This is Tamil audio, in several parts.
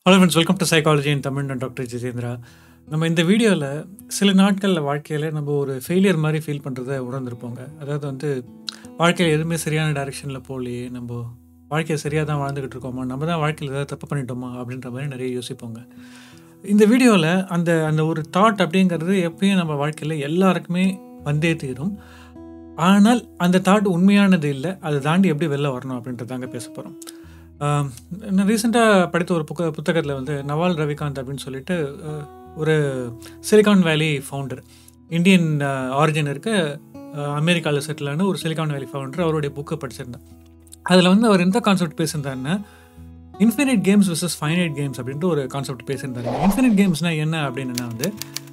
hello friends welcome to psychology in Tamil நான் டாக்டர் ஜிதேந்திரா நம்ம இந்த வீடியோவில் சில நாட்களில் வாழ்க்கையில் நம்ம ஒரு ஃபெயிலியர் மாதிரி ஃபீல் பண்ணுறத உணர்ந்திருப்போங்க அதாவது வந்து வாழ்க்கையில் எதுவுமே சரியான டைரெக்ஷனில் போகலையே நம்ம வாழ்க்கையை சரியாக தான் வாழ்ந்துக்கிட்டு இருக்கோமா நம்ம தான் வாழ்க்கையில் ஏதாவது தப்பு பண்ணிட்டோமா அப்படின்ற மாதிரி நிறைய யோசிப்போங்க இந்த வீடியோவில் அந்த அந்த ஒரு தாட் அப்படிங்கிறது எப்பயும் நம்ம வாழ்க்கையில் எல்லாருக்குமே வந்தே தீரும் ஆனால் அந்த தாட் உண்மையானது இல்லை அதை தாண்டி எப்படி வெளில வரணும் அப்படின்றதாங்க பேச போகிறோம் நான் ரீசெண்டாக படித்த ஒரு புக்க புத்தகத்தில் வந்து நவால் ரவிகாந்த் அப்படின்னு சொல்லிட்டு அஹ், ஒரு சிலிகான் வேலி ஃபவுண்டர் இந்தியன் ஆரிஜின் இருக்க அமெரிக்காவில் செட்டிலான ஒரு சிலிகான் வேலி ஃபவுண்டர் அவருடைய புக்கை படிச்சிருந்தேன் அதில் வந்து அவர் எந்த கான்செப்ட் பேசியிருந்தாருன்னா infinite games versus finite games அப்படின்ட்டு ஒரு கான்செப்ட் பேசியிருந்தாரு இன்ஃபினிட் கேம்ஸ்னால் என்ன அப்படின்னா வந்து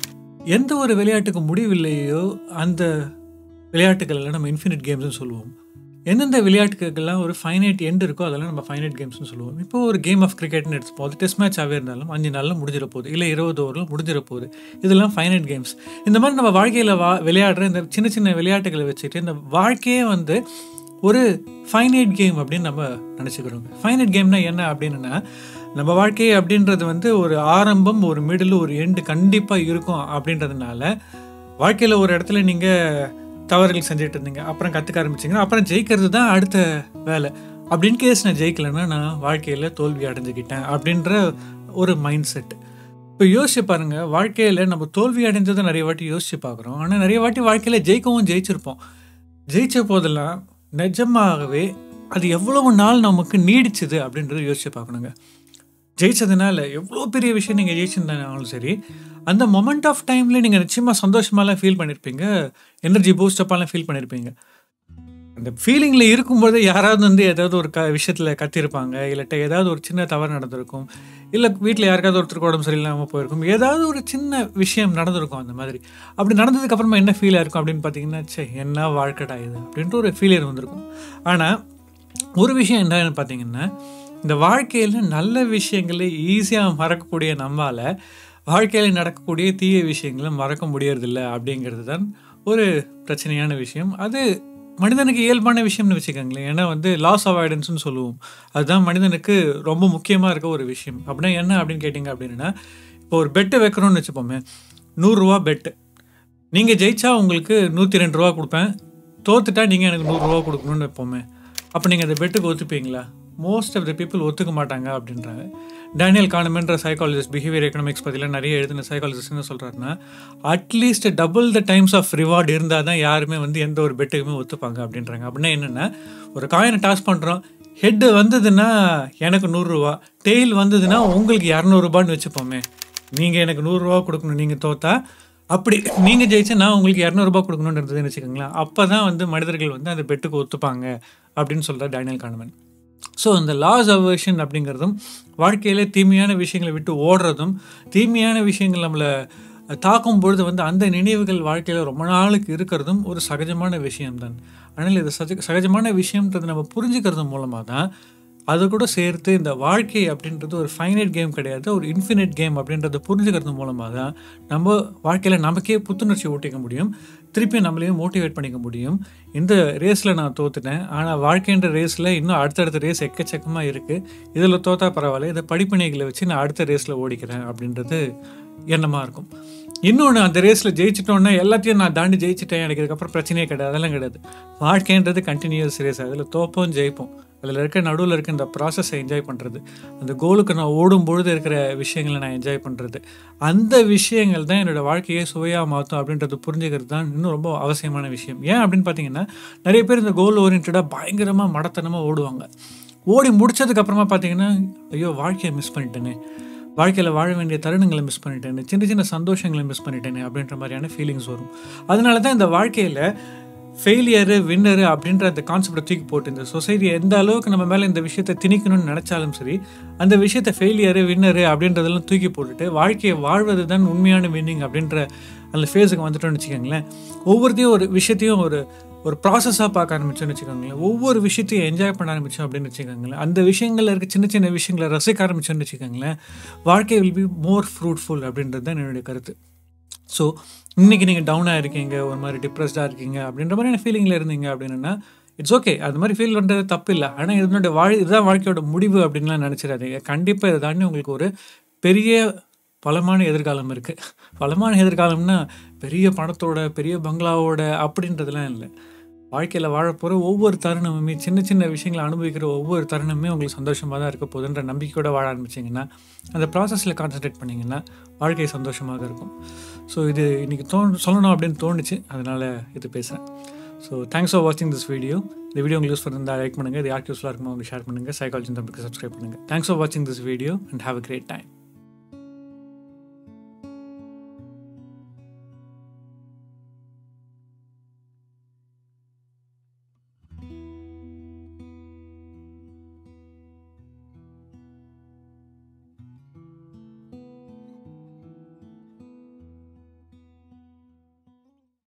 எந்த ஒரு விளையாட்டுக்கு முடிவில்லையோ அந்த விளையாட்டுகள் நம்ம இன்ஃபினிட் கேம்ஸ்னு சொல்லுவோம் எந்தெந்த விளையாட்டுக்கெல்லாம் ஒரு ஃபைனைட் எண்ட் இருக்கோ அதெல்லாம் நம்ம ஃபைனைட் கேம்ஸ்னு சொல்லுவோம் இப்போ ஒரு கேம் ஆஃப் கிரிக்கெட்னு எடுத்துப்போம் அது டெஸ்ட் மேட்சாகவே இருந்தாலும் அஞ்சு நாளில் முடிஞ்சிட போகுது இல்லை இருபது ஓவரில் முடிஞ்சிட போகுது இதெல்லாம் ஃபைனைட் கேம்ஸ் இந்த மாதிரி நம்ம வாழ்க்கையில் வா விளையாடுற இந்த சின்ன சின்ன விளையாட்டுகளை வச்சுட்டு இந்த வாழ்க்கையே வந்து ஒரு ஃபைனைட் கேம் அப்படின்னு நம்ம நினச்சிக்கிறோம் ஃபைனைட் கேம்னா என்ன அப்படின்னா நம்ம வாழ்க்கை அப்படின்றது வந்து ஒரு ஆரம்பம் ஒரு மிடில் ஒரு எண்டு கண்டிப்பாக இருக்கும் அப்படின்றதுனால வாழ்க்கையில் ஒரு இடத்துல நீங்கள் தவறுகள் செஞ்சுட்டு இருந்தீங்க அப்புறம் கற்றுக்க ஆரம்பிச்சிங்கன்னா அப்புறம் ஜெயிக்கிறது தான் அடுத்த வேலை அப்படின்னு கேஸ் நான் ஜெயிக்கலைன்னா நான் வாழ்க்கையில் தோல்வி அடைஞ்சுக்கிட்டேன் அப்படின்ற ஒரு மைண்ட் செட் இப்போ யோசிச்சு பாருங்க வாழ்க்கையில் நம்ம தோல்வி அடைஞ்சதை நிறைய வாட்டி யோசிச்சு பார்க்குறோம் ஆனால் நிறைய வாட்டி வாழ்க்கையில் ஜெயிக்கவும் ஜெயிச்சிருப்போம் ஜெயிச்ச போதெல்லாம் நிஜமாகவே அது எவ்வளவு நாள் நமக்கு நீடிச்சுது அப்படின்றத யோசிச்சு பார்க்கணுங்க ஜெயிச்சதுனால எவ்வளோ பெரிய விஷயம் நீங்கள் ஜெயிச்சிருந்தாலும் சரி அந்த மொமெண்ட் ஆஃப் டைமில் நீங்கள் நிச்சயமாக சந்தோஷமாலாம் ஃபீல் பண்ணியிருப்பீங்க எனர்ஜி பூஸ்டப்பாலாம் ஃபீல் பண்ணியிருப்பீங்க அந்த ஃபீலிங்கில் இருக்கும்போது யாராவது வந்து ஏதாவது ஒரு க விஷயத்தில் கத்திருப்பாங்க இல்லாட்ட ஏதாவது ஒரு சின்ன தவறு நடந்திருக்கும் இல்லை வீட்டில் யாருக்காவது ஒருத்தருக்கு உடம்பு சரியில்லாமல் போயிருக்கும் ஏதாவது ஒரு சின்ன விஷயம் நடந்திருக்கும் அந்த மாதிரி அப்படி நடந்ததுக்கு அப்புறமா என்ன ஃபீலாக இருக்கும் அப்படின்னு பார்த்தீங்கன்னா சே என்ன வாழ்க்கடா இது அப்படின்ட்டு ஒரு ஃபீலியர் வந்திருக்கும் ஆனால் ஒரு விஷயம் என்னன்னு பார்த்தீங்கன்னா இந்த வாழ்க்கையில் நல்ல விஷயங்களை ஈஸியாக மறக்கக்கூடிய நம்மால் வாழ்க்கையில் நடக்கக்கூடிய தீய விஷயங்களை மறக்க முடியறதில்ல அப்படிங்கிறது தான் ஒரு பிரச்சனையான விஷயம் அது மனிதனுக்கு இயல்பான விஷயம்னு வச்சுக்கோங்களேன் ஏன்னா வந்து லாஸ் அவாய்டன்ஸ்னு சொல்லுவோம் அதுதான் மனிதனுக்கு ரொம்ப முக்கியமாக இருக்க ஒரு விஷயம் அப்படின்னா என்ன அப்படின்னு கேட்டிங்க அப்படின்னா இப்போ ஒரு பெட்டு வைக்கிறோம்னு வச்சுப்போமே நூறுரூவா பெட்டு நீங்கள் ஜெயிச்சா உங்களுக்கு நூற்றி ரெண்டு ரூபா கொடுப்பேன் தோத்துட்டா நீங்கள் எனக்கு நூறுரூவா கொடுக்கணும்னு வைப்போமே அப்போ நீங்கள் அந்த பெட்டுக்கு ஒத்துப்பீங்களா மோஸ்ட் ஆஃப் த பீப்புள் ஒத்துக்க மாட்டாங்க அப்படின்றாங்க டேனியல் கானமென்ற சைக்காலஜிஸ்ட் பிஹேவியர் எக்கனாமிக்ஸ் பற்றிலாம் நிறைய எழுதின சைக்காலஜிஸ்ட் என்ன சொல்கிறாருன்னா at least double the times of reward இருந்தால் தான் யாருமே வந்து எந்த ஒரு பெட்டுக்குமே ஒத்துப்பாங்க அப்படின்றாங்க அப்படின்னா என்னென்னா ஒரு காயினை டாஸ் பண்ணுறோம் ஹெட்டு வந்ததுன்னா எனக்கு நூறுரூவா டெய்ல் வந்ததுன்னா உங்களுக்கு இரநூறுபான்னு வச்சுப்போமே நீங்கள் எனக்கு நூறுரூவா கொடுக்கணும் நீங்கள் தோத்தா அப்படி நீங்கள் ஜெயிச்சா நான் உங்களுக்கு இரநூறுபா கொடுக்கணுன்றது வச்சுக்கோங்களேன் அப்போ தான் வந்து மனிதர்கள் வந்து அந்த பெட்டுக்கு ஒத்துப்பாங்க அப்படின்னு சொல்கிறார் டேனியல் கானமன் ஸோ இந்த லாஸ் அவர்ஷன் அப்படிங்கிறதும் வாழ்க்கையில் தீமையான விஷயங்களை விட்டு ஓடுறதும் தீமையான விஷயங்கள் நம்மளை தாக்கும் பொழுது வந்து அந்த நினைவுகள் வாழ்க்கையில் ரொம்ப நாளுக்கு இருக்கிறதும் ஒரு சகஜமான விஷயம்தான் ஆனால் இது சஜ சகஜமான விஷயம்ன்றதை நம்ம புரிஞ்சுக்கிறது மூலமாக தான் அது கூட சேர்த்து இந்த வாழ்க்கை அப்படின்றது ஒரு ஃபைனைட் கேம் கிடையாது ஒரு இன்ஃபினிட் கேம் அப்படின்றத புரிஞ்சுக்கிறது மூலமாக தான் நம்ம வாழ்க்கையில் நமக்கே புத்துணர்ச்சி ஊட்டிக்க முடியும் திருப்பி நம்மளையும் மோட்டிவேட் பண்ணிக்க முடியும் இந்த ரேஸில் நான் தோத்துட்டேன் ஆனால் வாழ்க்கைன்ற ரேஸில் இன்னும் அடுத்தடுத்த ரேஸ் எக்கச்சக்கமாக இருக்குது இதில் தோத்தா பரவாயில்ல இதை படிப்பினைகளை வச்சு நான் அடுத்த ரேஸில் ஓடிக்கிறேன் அப்படின்றது எண்ணமாக இருக்கும் இன்னொன்று அந்த ரேஸில் ஜெயிச்சிட்டோன்னா எல்லாத்தையும் நான் தாண்டி ஜெயிச்சிட்டேன் எனக்கு இதுக்கப்புறம் பிரச்சனையே கிடையாது அதெல்லாம் கிடையாது வாழ்க்கைன்றது கண்டினியூஸ் ரேஸ் அதில் தோப்போம் ஜெயிப்போம் அதில் இருக்க நடுவில் இருக்க இந்த ப்ராசஸை என்ஜாய் பண்ணுறது அந்த கோலுக்கு நான் ஓடும் பொழுது இருக்கிற விஷயங்களை நான் என்ஜாய் பண்ணுறது அந்த விஷயங்கள் தான் என்னோடய வாழ்க்கையை சுவையாக மாற்றும் அப்படின்றது புரிஞ்சுக்கிறது தான் இன்னும் ரொம்ப அவசியமான விஷயம் ஏன் அப்படின்னு பார்த்தீங்கன்னா நிறைய பேர் இந்த கோல் ஓரியன்டாக பயங்கரமாக மடத்தனமாக ஓடுவாங்க ஓடி முடிச்சதுக்கு அப்புறமா பார்த்தீங்கன்னா ஐயோ வாழ்க்கையை மிஸ் பண்ணிட்டேனே வாழ்க்கையில் வாழ வேண்டிய தருணங்களை மிஸ் பண்ணிட்டேன்னு சின்ன சின்ன சந்தோஷங்களை மிஸ் பண்ணிட்டேனே அப்படின்ற மாதிரியான ஃபீலிங்ஸ் வரும் அதனால தான் இந்த வாழ்க்கையில் ஃபெயிலியரு வின்னரு அப்படின்ற அந்த கான்செப்டை தூக்கி போட்டு இந்த சொசைட்டி எந்த அளவுக்கு நம்ம மேலே இந்த விஷயத்தை திணிக்கணும்னு நினச்சாலும் சரி அந்த விஷயத்தை ஃபெயிலியரு வின்னரு அப்படின்றதெல்லாம் தூக்கி போட்டுட்டு வாழ்க்கையை வாழ்வது தான் உண்மையான வின்னிங் அப்படின்ற அந்த ஃபேஸுக்கு வந்துட்டோம்னு வச்சுக்கோங்களேன் ஒவ்வொருத்தையும் ஒரு விஷயத்தையும் ஒரு ஒரு ப்ராசஸாக பார்க்க ஆரம்பிச்சோன்னு வச்சுக்கோங்களேன் ஒவ்வொரு விஷயத்தையும் என்ஜாய் பண்ண ஆரம்பித்தோம் அப்படின்னு வச்சுக்கோங்களேன் அந்த விஷயங்களில் இருக்க சின்ன சின்ன விஷயங்களை ரசிக்க ஆரம்பிச்சோன்னு வச்சுக்கோங்களேன் வாழ்க்கை வில் பி மோர் ஃப்ரூட்ஃபுல் அப்படின்றது தான் என்னுடைய கருத்து ஸோ இன்றைக்கி நீங்கள் டவுனாக இருக்கீங்க ஒரு மாதிரி டிப்ரெஸ்டாக இருக்கீங்க அப்படின்ற மாதிரியான ஃபீலிங்கில் இருந்தீங்க அப்படின்னா இட்ஸ் ஓகே அது மாதிரி ஃபீல் பண்ணுறது தப்பு இல்லை ஆனால் இதனுடைய வாழ் இதுதான் வாழ்க்கையோட முடிவு அப்படின்லாம் நினச்சிடாதீங்க கண்டிப்பாக இதை தாண்டி உங்களுக்கு ஒரு பெரிய பலமான எதிர்காலம் இருக்குது பலமான எதிர்காலம்னா பெரிய பணத்தோட பெரிய பங்களாவோட அப்படின்றதுலாம் இல்லை வாழ்க்கையில் வாழப்போகிற ஒவ்வொரு தருணமுமே சின்ன சின்ன விஷயங்களை அனுபவிக்கிற ஒவ்வொரு தருணமே உங்களுக்கு சந்தோஷமாக தான் இருக்க போகுதுன்ற நம்பிக்கையோட வாழ ஆரம்பிச்சிங்கன்னா அந்த ப்ராசஸில் கான்சன்ட்ரேட் பண்ணிங்கன்னா வாழ்க்கை சந்தோஷமாக இருக்கும் ஸோ இது இன்றைக்கி தோன் சொல்லணும் அப்படின்னு தோணுச்சு அதனால் இது பேசுகிறேன் ஸோ தேங்க்ஸ் ஃபார் வாட்சிங் திஸ் வீடியோ இந்த வீடியோ உங்களுக்கு யூஸ் பண்ணிருந்தால் லைக் பண்ணுங்கள் இது யாருக்கு யூஸ்ஃபுல்லாக இருக்குமோ உங்களுக்கு ஷேர் பண்ணுங்கள் சைக்காலஜி தம்பிக்கு சப்ஸ்கிரைப் பண்ணுங்கள் தேங்க்ஸ் ஃபார் வாட்சிங் this video and have a great time